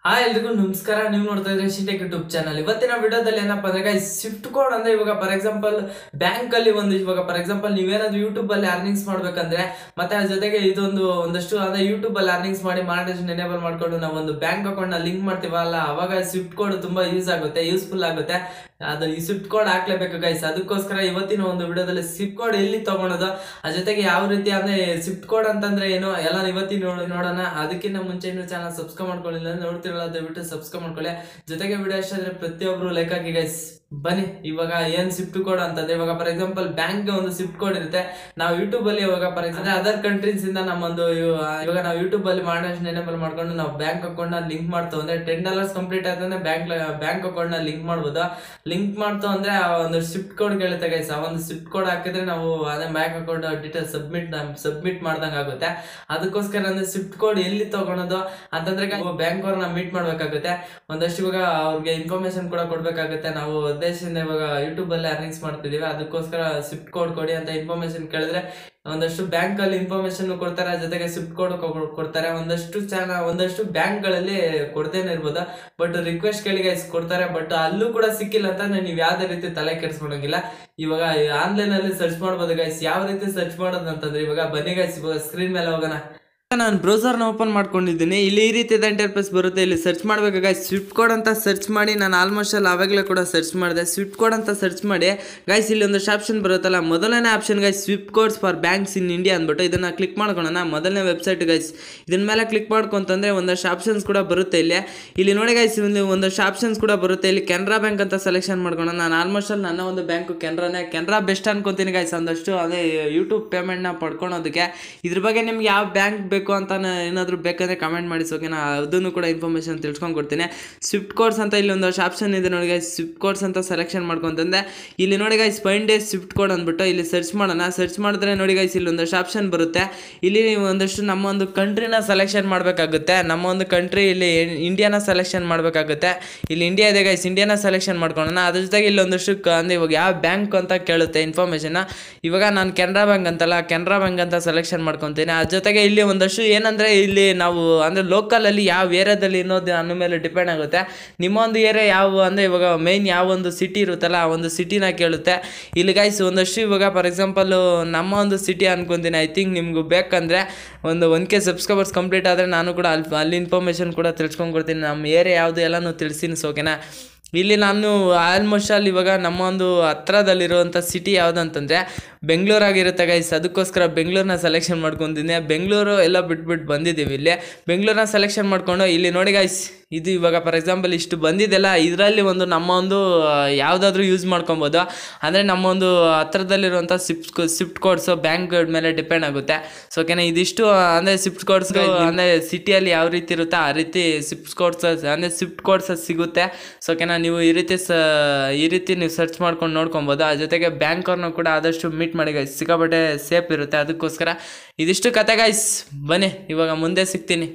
hi ಎಲ್ರಿಗೂ ನಮಸ್ಕಾರ ನೀವು ನೋಡ್ತಾ ಇದ್ರೆ ಶಿಂಟೆಕ್ ಯೂಟ್ಯೂಬ್ ಚಾನಲ್ ಇವತ್ತಿನ ವಿಡಿಯೋದಲ್ಲಿ ಏನಪ್ಪಾ ಅಂದ್ರೆ ಸ್ವಿಫ್ಟ್ ಕೋಡ್ ಅಂದ್ರೆ ಇವಾಗ ಫಾರ್ ಎಕ್ಸಾಂಪಲ್ ಬ್ಯಾಂಕ್ ಅಲ್ಲಿ ಒಂದು ಇವಾಗ ಫಾರ್ ಎಕ್ಸಾಂಪಲ್ ನೀವೇನಾದ್ರೂ ಯೂಟ್ಯೂಬ್ ಅಲ್ಲಿ ಅರ್ನಿಂಗ್ಸ್ ಮಾಡ್ಬೇಕಂದ್ರೆ ಮತ್ತೆ ಅದ್ರ ಜೊತೆಗೆ ಇದೊಂದು ಒಂದಷ್ಟು ಅಂದ್ರೆ ಯೂಟ್ಯೂಬ್ ಅಲ್ಲಿ ಅರ್ನಿಂಗ್ಸ್ ಮಾಡಿ ಮಾನಿಟೈಸೇಷನ್ ಎನೇಬಲ್ ಮಾಡ್ಕೊಂಡು ನಾವು ಒಂದು ಬ್ಯಾಂಕ್ ಅಕೌಂಟ್ ನ ಲಿಂಕ್ ಮಾಡ್ತೀವಲ್ಲ ಅವಾಗ ಸ್ವಿಫ್ಟ್ ಕೋಡ್ ತುಂಬಾ ಯೂಸ್ ಆಗುತ್ತೆ ಯೂಸ್ಫುಲ್ ಆಗುತ್ತೆ ಅದು ಈ ಸ್ವಿಫ್ಟ್ ಕೋಡ್ ಹಾಕ್ಲೇಬೇಕು ಗೈಸ್ ಅದಕ್ಕೋಸ್ಕರ ಇವತ್ತಿನ ಒಂದು ವಿಡಿಯೋದಲ್ಲಿ ಸ್ವಿಫ್ಟ್ ಕೋಡ್ ಎಲ್ಲಿ ತಗೊಳೋದು ಅದ್ರ ಜೊತೆಗೆ ಯಾವ ರೀತಿ ಅಂದ್ರೆ ಸ್ವಿಫ್ಟ್ ಕೋಡ್ ಅಂತಂದ್ರೆ ಏನು ಎಲ್ಲ ಇವತ್ತಿನ ನೋಡಿ ನೋಡೋಣ ಅದಕ್ಕಿಂತ ಮುಂಚೆ ಇನ್ನು ಚಾನಲ್ ಸಬ್ಸ್ಕ್ರೈಬ್ ಮಾಡ್ಕೊಳ್ಳಿಲ್ಲ ನೋಡ್ತಿರಲ್ಲ ದಯವಿಟ್ಟು ಸಬ್ಸ್ಕ್ರೈಬ್ ಮಾಡ್ಕೊಳ್ಳಿ ಜೊತೆಗೆ ವಿಡಿಯೋ ಇಷ್ಟ ಆದ್ರೆ ಪ್ರತಿಯೊಬ್ರು ಲೈಕ್ ಹಾಕಿ ಗೈಸ್ ಬನ್ನಿ ಇವಾಗ ಏನ್ ಸ್ವಿಫ್ಟ್ ಕೋಡ್ ಅಂತಂದ್ರೆ ಇವಾಗ ಫಾರ್ ಎಕ್ಸಾಂಪಲ್ ಬ್ಯಾಂಕ್ ಒಂದು ಸ್ವಿಫ್ಟ್ ಕೋಡ್ ಇರುತ್ತೆ ನಾವು ಯೂಟ್ಯೂಬ್ ಅಲ್ಲಿ ಇವಾಗ ಫಾರ್ ಎಕ್ಸಾಂಪಲ್ ಅದರ್ ಕಂಟ್ರೀಸ್ ಇಂದ ನಮ್ಮೊಂದು ಇವ- ಇವಾಗ ನಾವು ಯೂಟ್ಯೂಬ್ ಅಲ್ಲಿ ಮಾನಿಟೈಸೇಷನ್ ಎನೇಬಲ್ ಮಾಡ್ಕೊಂಡು ನಾವು ಬ್ಯಾಂಕ್ ಅಕೌಂಟ್ ನ ಲಿಂಕ್ ಮಾಡ್ತು ಅಂದ್ರೆ ಟೆನ್ ಡಾಲರ್ಸ್ ಕಂಪ್ಲೀಟ್ ಆದ್ರೆ ಬ್ಯಾಂಕ್ ಬ್ಯಾಂಕ್ ಅಕೌಂಟ್ ನ ಲಿಂಕ್ ಮಾಡ್ಬೋದು ಲಿಂಕ್ ಮಾಡ್ತು ಅಂದ್ರೆ ಆ ಒಂದು ಸ್ವಿಫ್ಟ್ ಕೋಡ್ ಕೇಳುತ್ತೆ ಗೈಸ್ ಆ ಒಂದು ಸ್ವಿಫ್ಟ್ ಕೋಡ್ ಹಾಕಿದ್ರೆ ನಾವು ಅದೇ bank account details submit submit ಮಾಡ್ದಂಗ ಆಗುತ್ತೆ ಅದಕ್ಕೋಸ್ಕರ ಅಂದ್ರೆ ಸ್ವಿಫ್ಟ್ ಕೋಡ್ ಎಲ್ಲಿ ತಗೊಳೋದು ಅಂತಂದ್ರೆ ಬ್ಯಾಂಕ್ ಅವ್ರನ್ನ ಮೀಟ್ ಮಾಡ್ಬೇಕಾಗುತ್ತೆ ಒಂದಷ್ಟು ಇವಾಗ ಅವ್ರಿಗೆ ಇನ್ಫಾರ್ಮೇಶನ್ ಕೂಡ ಕೊಡ್ಬೇಕಾಗುತ್ತೆ ನಾವು ಉದ್ದೇಶದಿಂದ ಇವಾಗ ಯೂಟ್ಯೂಬ್ ಅಲ್ಲಿ ಅರ್ನಿಂಗ್ಸ್ ಮಾಡ್ತಿದೀವಿ ಅದಕ್ಕೋಸ್ಕರ ಸ್ವಿಫ್ಟ್ ಕೋಡ್ ಕೊಡಿ ಅಂತ ಇನ್ಫಾರ್ಮೇಶನ್ ಕೇಳಿದ್ರೆ ಒಂದಷ್ಟು ಬ್ಯಾಂಕ್ ಅಲ್ಲಿ ಇನ್ಫಾರ್ಮೇಶನ್ ಕೊಡ್ತಾರೆ ಜೊತೆಗೆ ಸ್ವಿಫ್ಟ್ ಕೋಡ್ ಕೊಡ್ತಾರೆ ಒಂದಷ್ಟು ಚಾನ ಒಂದಷ್ಟು ಬ್ಯಾಂಕ್ ಗಳಲ್ಲಿ ಕೊಡ್ತೇನೆ ಇರ್ಬೋದು ಬಟ್ ರಿಕ್ವೆಸ್ಟ್ ಕೇಳಿ guys ಕೊಡ್ತಾರೆ ಬಟ್ ಅಲ್ಲೂ ಕೂಡ ಸಿಕ್ಕಿಲ್ಲ ಅಂತಂದ್ರೆ ನೀವು ಯಾವ್ದೇ ರೀತಿ ತಲೆ ಕೆಡ್ಸ್ಕೊಳಂಗಿಲ್ಲ ಇವಾಗ ಆನ್ಲೈನ್ ಅಲ್ಲಿ ಸರ್ಚ್ ಮಾಡ್ಬೋದು ಗೈಸ್ ಯಾವ ರೀತಿ ಸರ್ಚ್ ಮಾಡೋದು ಅಂತಂದ್ರೆ ಇವಾಗ ಬನ್ನಿ ಗೈಸ್ ಇವಾಗ ಸ್ಕ್ರೀನ್ ಮೇಲೆ ಹೋಗೋಣ ನಾನು ಬ್ರೌಸರ್ನ ಓಪನ್ ಮಾಡ್ಕೊಂಡಿದ್ದೀನಿ ಇಲ್ಲಿ ಈ ರೀತಿಯಾದ ಇಂಟರ್ಫೇಸ್ ಬರುತ್ತೆ ಇಲ್ಲಿ ಸರ್ಚ್ ಮಾಡಬೇಕಾಗ ಸ್ವಿಫ್ಟ್ ಕೋಡ್ ಅಂತ ಸರ್ಚ್ ಮಾಡಿ ನಾನು ಆಲ್ಮೋಸ್ಟ್ ಅಲ್ಲಿ ಆವಾಗಲೇ ಕೂಡ ಸರ್ಚ್ ಮಾಡಿದೆ ಸ್ವಿಫ್ಟ್ ಕೋಡ್ ಅಂತ ಸರ್ಚ್ ಮಾಡಿ ಗೈಸ್ ಇಲ್ಲಿ ಒಂದಷ್ಟು ಆಪ್ಷನ್ ಬರುತ್ತಲ್ಲ ಮೊದಲನೇ option guys swift codes for banks in India ಅಂದ್ಬಿಟ್ಟು ಇದನ್ನ ಕ್ಲಿಕ್ ಮಾಡ್ಕೊಳ್ಳೋಣ ಮೊದಲನೇ ವೆಬ್ಸೈಟ್ ಗೈಸ್ ಇದನ್ನ ಮೇಲೆ ಕ್ಲಿಕ್ ಮಾಡ್ಕೊಂತಂದ್ರೆ ಒಂದಷ್ಟು ಆಪ್ಷನ್ಸ್ ಕೂಡ ಬರುತ್ತೆ ಇಲ್ಲಿ ಇಲ್ಲಿ ನೋಡಿ ಗೈಸ್ ಇಲ್ಲಿ ಒಂದಷ್ಟು ಆಪ್ಷನ್ಸ್ ಕೂಡ ಬರುತ್ತೆ ಇಲ್ಲಿ ಕೆನರಾ ಬ್ಯಾಂಕ್ ಅಂತ ಸೆಲೆಕ್ಷನ್ ಮಾಡ್ಕೊಳ್ಳೋಣ ನಾನು ಆಲ್ಮೋಸ್ಟ್ ಅಲ್ಲಿ ನನ್ನ ಒಂದು ಬ್ಯಾಂಕ್ ಕೆನರಾನೇ ಕೆನರಾ ಬೆಸ್ಟ್ ಅನ್ಕೊಂತೀನಿ ಗೈಸ್ ಒಂದಷ್ಟು ಅದೇ ಯೂಟ್ಯೂಬ್ ಪೇಮೆಂಟ್ನ ಪಡ್ಕೊಳೋದಕ್ಕೆ ಇದ್ರ ಬಗ್ಗೆ ನಿಮ್ಗೆ ಯಾವ ಬ್ಯಾಂಕ್ ಬೇಕು ಅಂತ ಏನಾದರೂ ಬೇಕಂದ್ರೆ ಕಮೆಂಟ್ ಮಾಡಿ ಓಕೆ ನಾ ಅದನ್ನು ಕೂಡ ಇನ್ಫಾರ್ಮೇಷನ್ ತಿಳ್ಸ್ಕೊಂಡು ಕೊಡ್ತೀನಿ ಸ್ವಿಫ್ಟ್ ಕೋಡ್ಸ್ ಅಂತ ಇಲ್ಲಿ ಒಂದಷ್ಟು ಆಪ್ಷನ್ ಇದೆ ನೋಡಿ ಗೈಸ್ ಸ್ವಿಫ್ಟ್ ಕೋಡ್ಸ್ ಅಂತ ಸೆಲೆಕ್ಷನ್ ಮಾಡ್ಕೊಂತಂದೆ ಇಲ್ಲಿ ನೋಡಿ ಗೈಸ್ ಫೈನ್ ಡೇಸ್ ಸ್ವಿಫ್ಟ್ ಕೋಡ್ ಅಂದ್ಬಿಟ್ಟು ಇಲ್ಲಿ ಸರ್ಚ್ ಮಾಡೋಣ ಸರ್ಚ್ ಮಾಡಿದ್ರೆ ನೋಡಿ ಗೈಸ್ ಇಲ್ಲಿ ಒಂದಷ್ಟು ಆಪ್ಷನ್ ಬರುತ್ತೆ ಇಲ್ಲಿ ನೀವು ಒಂದಷ್ಟು ನಮ್ಮ ಒಂದು ಕಂಟ್ರಿನ ಸೆಲೆಕ್ಷನ್ ಮಾಡಬೇಕಾಗುತ್ತೆ ನಮ್ಮ ಒಂದು ಕಂಟ್ರಿ ಇಲ್ಲಿ ಇಂಡಿಯಾನ ಸೆಲೆಕ್ಷನ್ ಮಾಡಬೇಕಾಗುತ್ತೆ ಇಲ್ಲಿ ಇಂಡಿಯಾ ಇದೆ ಗೈಸ್ ಇಂಡಿಯಾನ ಸೆಲೆಕ್ಷನ್ ಮಾಡ್ಕೊಳ್ಳೋಣ ಅದ್ರ ಜೊತೆಗೆ ಇಲ್ಲಿ ಒಂದಷ್ಟು ಕ- ಅಂದ್ರೆ ಇವಾಗ ಯಾವ ಬ್ಯಾಂಕ್ ಅಂತ ಕೇಳುತ್ತೆ ಇನ್ಫಾರ್ಮೇಷನ್ ಇವಾಗ ನಾನು ಕೆನರಾ ಬ್ಯಾಂಕ್ ಅಂತಲ್ಲ ಕೆನರಾ ಬ್ಯಾಂಕ್ ಅಂತ ಸೆಲೆಕ್ಷನ್ ಮಾಡ್ಕೊತೀನಿ ಅದ್ರ ಜೊತೆಗೆ ಇಲ್ಲಿ ಒಂದಷ್ಟು ಏನಂದ್ರೆ ಇಲ್ಲಿ ನಾವು ಅಂದ್ರೆ ಲೋಕಲ್ ಅಲ್ಲಿ ಯಾವ ಏರಿಯಾದಲ್ಲಿ ಅನ್ನೋದು ಅನ್ನೋ ಮೇಲೆ ಡಿಪೆಂಡ್ ಆಗುತ್ತೆ ನಿಮ್ಮ ಒಂದು ಏರಿಯಾ ಯಾವ ಅಂದ್ರೆ ಇವಾಗ ಮೈನ್ ಯಾವ ಒಂದು ಸಿಟಿ ಇರುತ್ತಲ್ಲ ಆ ಒಂದು ಸಿಟಿನ ಕೇಳುತ್ತೆ ಇಲ್ಲಿ ಗೈಸ್ ಒಂದಷ್ಟು ಇವಾಗ ಫಾರ್ ಎಕ್ಸಾಂಪಲ್ ನಮ್ಮ ಒಂದು ಸಿಟಿ ಅನ್ಕೊಂತೀನಿ ಐ ಥಿಂಕ್ ನಿಮ್ಗೆ ಬೇಕಂದ್ರೆ ಒಂದು ಒನ್ ಕೆ ಸಬ್ಸ್ಕ್ರೈಬರ್ಸ್ ಕಂಪ್ಲೀಟ್ ಆದರೆ ನಾನು ಕೂಡ ಅಲ್ಲಿ ಅಲ್ಲಿ ಇನ್ಫಾರ್ಮೇಷನ್ ಕೂಡ ತಿಳ್ಸ್ಕೊಂಡು ಕೊಡ್ತೀನಿ ನಮ್ಮ ಏರಿಯಾ ಯಾವುದು ಎಲ್ಲನೂ ತಿಳಿಸ್ತೀನಿ ಸೊ ಓಕೆನಾ ಇಲ್ಲಿ ನಾನು ಆಲ್ಮೋಸ್ಟ್ ಅಲ್ಲಿ ಇವಾಗ ನಮ್ಮ ಒಂದು ಹತ್ರದಲ್ಲಿರುವಂಥ ಸಿಟಿ ಯಾವುದಂತಂದರೆ ಬೆಂಗಳೂರಾಗಿರುತ್ತೆ ಗೈಸ್ ಅದಕ್ಕೋಸ್ಕರ ಬೆಂಗಳೂರನ್ನ ಸೆಲೆಕ್ಷನ್ ಮಾಡ್ಕೊತೀನಿ ಬೆಂಗಳೂರು ಎಲ್ಲ ಬಿಟ್ಬಿಟ್ಟು ಬಂದಿದ್ದೀವಿ ಇಲ್ಲಿ ಬೆಂಗಳೂರನ್ನ ಸೆಲೆಕ್ಷನ್ ಮಾಡ್ಕೊಂಡು ಇಲ್ಲಿ ನೋಡಿ ಗೈಸ್ ಇದು ಇವಾಗ ಫಾರ್ ಎಕ್ಸಾಂಪಲ್ ಇಷ್ಟು ಬಂದಿದ್ದೆಲ್ಲ ಇದರಲ್ಲಿ ಒಂದು ನಮ್ಮ ಒಂದು ಯಾವುದಾದ್ರೂ ಯೂಸ್ ಮಾಡ್ಕೊಬೋದು ಅಂದರೆ ನಮ್ಮ ಒಂದು ಹತ್ರದಲ್ಲಿರುವಂಥ ಸ್ವಿಫ್ಟ್ ಸ್ವಿಫ್ಟ್ ಕೋಡ್ಸು ಬ್ಯಾಂಕ್ ಮೇಲೆ ಡಿಪೆಂಡ್ ಆಗುತ್ತೆ ಸೊ ಓಕೆನಾ ಇದಿಷ್ಟು ಅಂದರೆ ಸ್ವಿಫ್ಟ್ ಕೋಡ್ಸ್ ಅಂದರೆ ಸಿಟಿಯಲ್ಲಿ ಯಾವ ರೀತಿ ಇರುತ್ತೋ ಆ ರೀತಿ ಸ್ವಿಫ್ಟ್ ಕೋಡ್ಸ್ ಅಂದರೆ ಸ್ವಿಫ್ಟ್ ಕೋಡ್ಸ್ ಸಿಗುತ್ತೆ ಸೊ ಓಕೆನಾ ನೀವು ಈ ರೀತಿ ಸ ಈ ರೀತಿ ನೀವು ಸರ್ಚ್ ಮಾಡ್ಕೊಂಡು ನೋಡ್ಕೊಬೋದು ಅದ್ರ ಜೊತೆಗೆ ಬ್ಯಾಂಕ್ ಅವ್ರನ್ನ ಕೂಡ ಆದಷ್ಟು ಮೀಟ್ ಮಾಡಿ ಗೈಸ್ ಸಿಕ್ಕಾಪಟ್ಟೆ ಸೇಫ್ ಇರುತ್ತೆ ಅದಕ್ಕೋಸ್ಕರ ಇದಿಷ್ಟು ಕತೆ ಗೈಸ್ ಬನ್ನಿ ಇವಾಗ ಮುಂದೆ ಸಿಗ್ತೀನಿ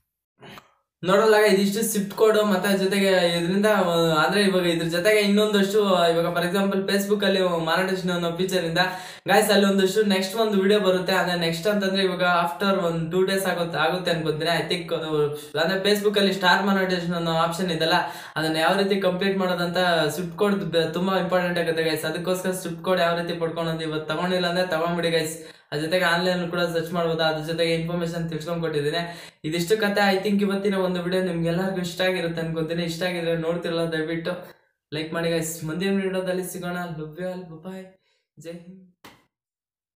ನೋಡಲ್ಲ ಇದಿಷ್ಟು ಸ್ವಿಫ್ಟ್ ಕೋಡ್ ಮತ್ತೆ ಜೊತೆಗೆ ಇದರಿಂದ ಅಂದ್ರೆ ಇವಾಗ ಇದ್ರ ಜೊತೆಗೆ ಇನ್ನೊಂದಷ್ಟು ಇವಾಗ ಫಾರ್ ಎಕ್ಸಾಂಪಲ್ ಫೇಸ್ಬುಕ್ ಅಲ್ಲಿ ಮಾನಿಟೇಷನ್ ಅನ್ನೋ ಫೀಚರ್ ಇಂದ ಗಾಯ್ಸ್ ಅಲ್ಲಿ ಒಂದಷ್ಟು ನೆಕ್ಸ್ಟ್ ಒಂದು ವಿಡಿಯೋ ಬರುತ್ತೆ ಅದೇ ನೆಕ್ಸ್ಟ್ ಅಂತಂದ್ರೆ ಇವಾಗ ಆಫ್ಟರ್ ಒಂದು ಟೂ ಡೇಸ್ ಆಗುತ್ತೆ ಆಗುತ್ತೆ ಅನ್ಕೊಂತೀನಿ ಐ ಥಿಂಕ್ ಅಂದ್ರೆ ಫೇಸ್ಬುಕ್ ಅಲ್ಲಿ ಸ್ಟಾರ್ ಮಾನಿಟೇಷನ್ ಅನ್ನೋ ಆಪ್ಷನ್ ಇದೆಲ್ಲ ಅದನ್ನ ಯಾವ ರೀತಿ ಕಂಪ್ಲೀಟ್ ಮಾಡೋದಂತ ಸ್ವಿಫ್ಟ್ ಕೋಡ್ ತುಂಬಾ ಇಂಪಾರ್ಟೆಂಟ್ ಆಗುತ್ತೆ ಗೈಸ್ ಅದಕ್ಕೋಸ್ಕರ ಸ್ವಿಫ್ಟ್ ಕೋಡ್ ಯಾವ ರೀತಿ ಪಡ್ಕೊಳೋದು ಇವತ್ತು ತಗೊಂಡಿಲ್ಲ ಅಂದ್ರೆ ತಗೊಂಡ್ಬಿಡಿ ಗೈಸ್ ಅದ್ರ ಜೊತೆಗೆ ಆನ್ಲೈನ್ ಕೂಡ ಸರ್ಚ್ ಮಾಡ್ಬೋದು ಅದ್ರ ಜೊತೆಗೆ ಇನ್ಫಾರ್ಮೇಶನ್ ತಿಳ್ಸ್ಕೊಂಡ್ ಕೊಟ್ಟಿದ್ದೀನಿ ಇದಿಷ್ಟು ಕತೆ ಐ ಥಿಂಕ್ ಇವತ್ತಿನ ಒಂದು ವಿಡಿಯೋ ನಿಮ್ಗೆ ಎಲ್ಲರಿಗೂ ಇಷ್ಟ ಆಗಿರುತ್ತೆ ಅನ್ಕೊಂತೀನಿ ಇಷ್ಟ ಆಗಿದ್ರೆ ನೋಡ್ತಿರಲ್ಲ ದಯವಿಟ್ಟು ಲೈಕ್ ಮಾಡಿ ಗೈಸ್ ಮುಂದಿನ ವಿಡಿಯೋದಲ್ಲಿ ಸಿಗೋಣ love you all bye Jai Hind